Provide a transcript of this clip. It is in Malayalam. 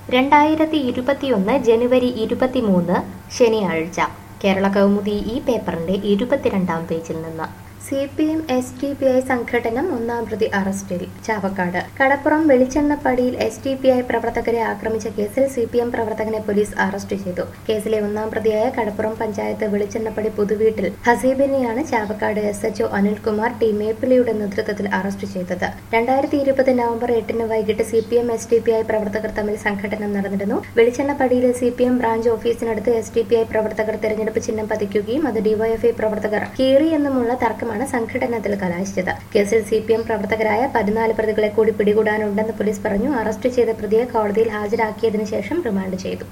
രണ്ടായിരത്തി ഇരുപത്തിയൊന്ന് ജനുവരി ഇരുപത്തിമൂന്ന് ശനിയാഴ്ച കേരള കൗമുദി ഈ പേപ്പറിന്റെ ഇരുപത്തിരണ്ടാം പേജിൽ നിന്ന് C P M S D P I സംഘടനം ഒന്നാം പ്രതി അറസ്റ്റിൽ ചാവക്കാട് കടപ്പുറം വെളിച്ചെണ്ണപ്പടിയിൽ എസ് ഡി പി ഐ പ്രവർത്തകരെ ആക്രമിച്ച കേസിൽ സി പി എം പ്രവർത്തകനെ പോലീസ് അറസ്റ്റ് ചെയ്തു കേസിലെ ഒന്നാം പ്രതിയായ കടപ്പുറം പഞ്ചായത്ത് വെളിച്ചെണ്ണപ്പടി പുതുവീട്ടിൽ ഹസീബിനെയാണ് Chavakkad S H Anilkumar T മേപ്പിളിയുടെ നേതൃത്വത്തിൽ അറസ്റ്റ് ചെയ്തത് രണ്ടായിരത്തി ഇരുപത് നവംബർ എട്ടിന് വൈകിട്ട് C P M S D P I പ്രവർത്തകർ തമ്മിൽ സംഘടന നടന്നിരുന്നു വെളിച്ചെണ്ണപ്പടിയിലെ C P M branch ഓഫീസിനടുത്ത് S D P I പ്രവർത്തകർ തെരഞ്ഞെടുപ്പ് ചിഹ്നം പതിക്കുകയും അത് ഡിവൈഎഫ്ഐ പ്രവർത്തകർ കീറി എന്നുമുള്ള തർക്കമാണ് സംഘടനത്തിൽ കലാശിച്ചത് കേസിൽ സി പി എം പ്രവർത്തകരായ പതിനാല് പ്രതികളെ കൂടി പിടികൂടാനുണ്ടെന്ന് പോലീസ് പറഞ്ഞു അറസ്റ്റ് ചെയ്ത പ്രതിയെ കോടതിയിൽ ഹാജരാക്കിയതിനു ശേഷം റിമാൻഡ് ചെയ്തു